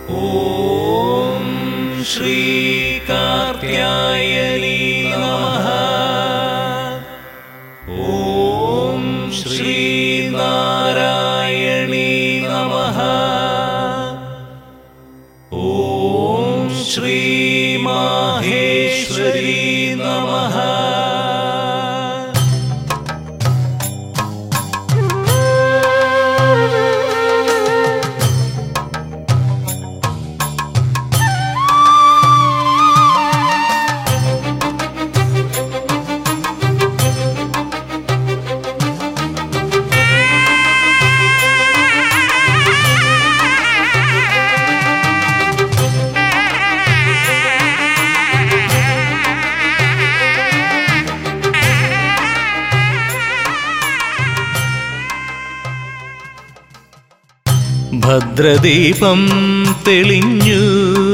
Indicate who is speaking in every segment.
Speaker 1: ॐ श्रीकार्त्यायनी नमः ॐ श्रीनारायणी नमः ॐ श्रीमाहेश्वरी नमः ഭദ്രദീപം തെളിഞ്ഞു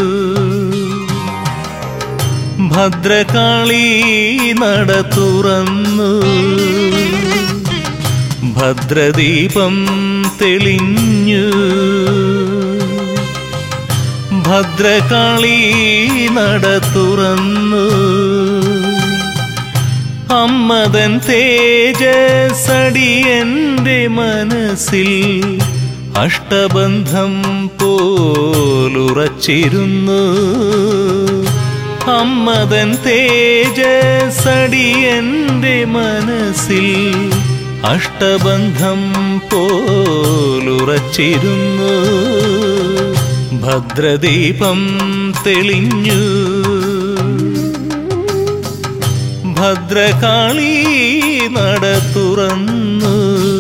Speaker 1: ഭദ്രകാളി നട തുറന്നു ഭദ്രദീപം തെളിഞ്ഞു ഭദ്രകാളി നട തുറന്നു അമ്മതൻ തേജസടി എൻ്റെ മനസ്സിൽ അഷ്ടബന്ധം പോലുറച്ചിരുന്നു അമ്മതൻ തേജസടി എൻ്റെ മനസ്സിൽ അഷ്ടബന്ധം പോലുറച്ചിരുന്നു ഭദ്രദീപം തെളിഞ്ഞു ഭദ്രകാളി നട തുറന്നു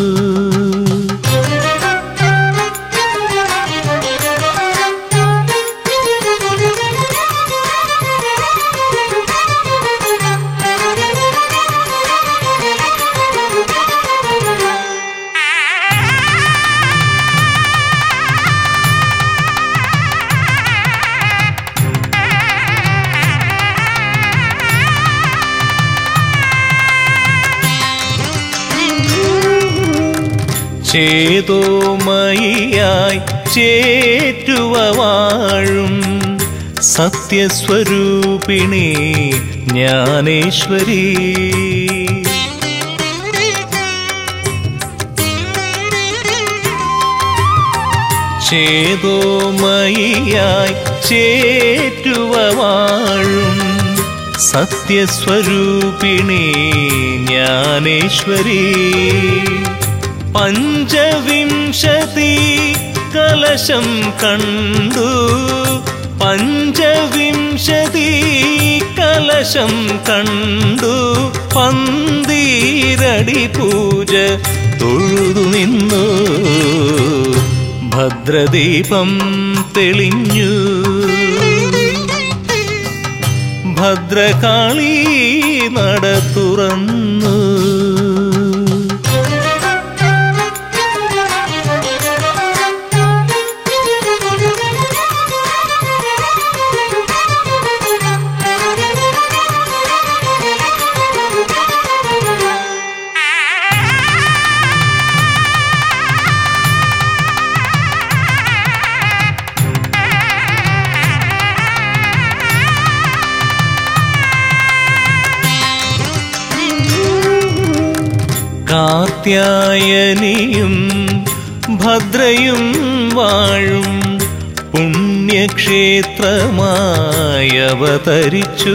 Speaker 1: ചേതോമയിയായി ചേറ്റുവ വാഴും സത്യസ്വരൂപിണി ജ്ഞാനേശ്വരി ചേതോമയിയായി ചേറ്റുവ വാഴും സത്യസ്വരൂപിണി ജ്ഞാനേശ്വരി പഞ്ചവിംശതി കലശം കണ്ടു പഞ്ചവിംശതി കലശം കണ്ടു പന്തീരടി പൂജ തൊഴുതു നിന്നു ഭദ്രദീപം തെളിഞ്ഞു ഭദ്രകാളി നട തുറന്നു കാത്യായനിയും ഭദ്രയും വാഴും പുണ്യക്ഷേത്രമായി അവതരിച്ചു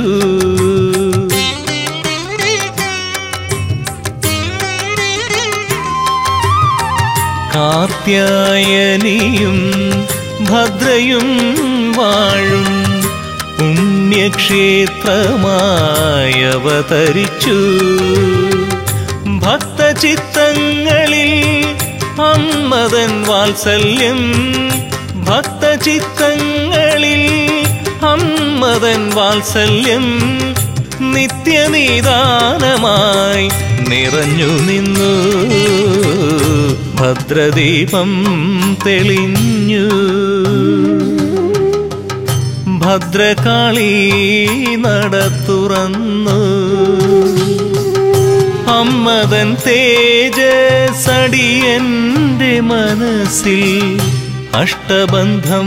Speaker 1: കാത്യായനിയും ഭദ്രയും വാഴും പുണ്യക്ഷേത്രമായി അവതരിച്ചു ഭക്തചിത്തങ്ങളിൽ അമ്മതൻ വാത്സല്യം ഭക്തചിത്തങ്ങളിൽ അമ്മതൻ വാത്സല്യം നിത്യനിദാനമായി നിറഞ്ഞു നിന്നു ഭദ്രദീപം തെളിഞ്ഞു ഭദ്രകാളി നട തുറന്നു അമ്മതൻ തേജസടി എൻ്റെ മനസ്സിൽ അഷ്ടബന്ധം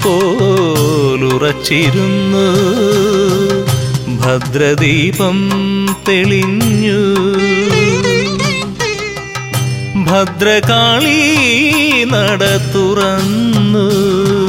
Speaker 1: പോലുറച്ചിരുന്നു ഭദ്രദീപം തെളിഞ്ഞു ഭദ്രകാളി നട തുറന്നു